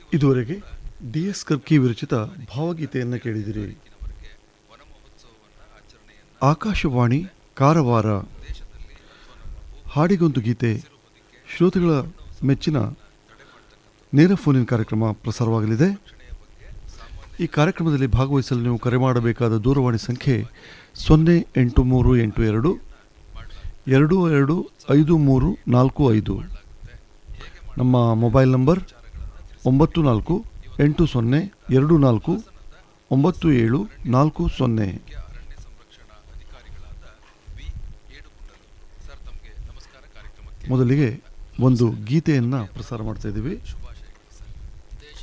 ಇದುವರೆಗೆ D S ಕರ್ಕಿ ವಿರಚಿತ ಭಾವಗೀತೆಯನ್ನು ಕೇಳಿದಿರಿ ಆಕಾಶವಾಣಿ ಕಾರವಾರ ಹಾಡಿಗೊಂದು ಗೀತೆ ಶ್ರೋತೃಗಳ ಮೆಚ್ಚಿನ ನೇರ ಫೋನಿನ ಕಾರ್ಯಕ್ರಮ ಪ್ರಸಾರವಾಗಲಿದೆ ಈ ಕಾರ್ಯಕ್ರಮದಲ್ಲಿ ಭಾಗವಹಿಸಲು ನೀವು ಕರೆ ಮಾಡಬೇಕಾದ ದೂರವಾಣಿ ಸಂಖ್ಯೆ ಸೊನ್ನೆ ಎಂಟು ಮೂರು ಎಂಟು ಎರಡು ಎರಡು ಎರಡು ಐದು ಮೂರು ನಾಲ್ಕು ಐದು ನಮ್ಮ ಮೊಬೈಲ್ ನಂಬರ್ ಒಂಬತ್ತು ನಾಲ್ಕು ಎಂಟು ಸೊನ್ನೆ ಎರಡು ನಾಲ್ಕು ಒಂಬತ್ತು ಏಳು ನಾಲ್ಕು ಸೊನ್ನೆ ಮೊದಲಿಗೆ ಒಂದು ಗೀತೆಯನ್ನು ಪ್ರಸಾರ ಮಾಡ್ತಾ ಇದ್ದೀವಿ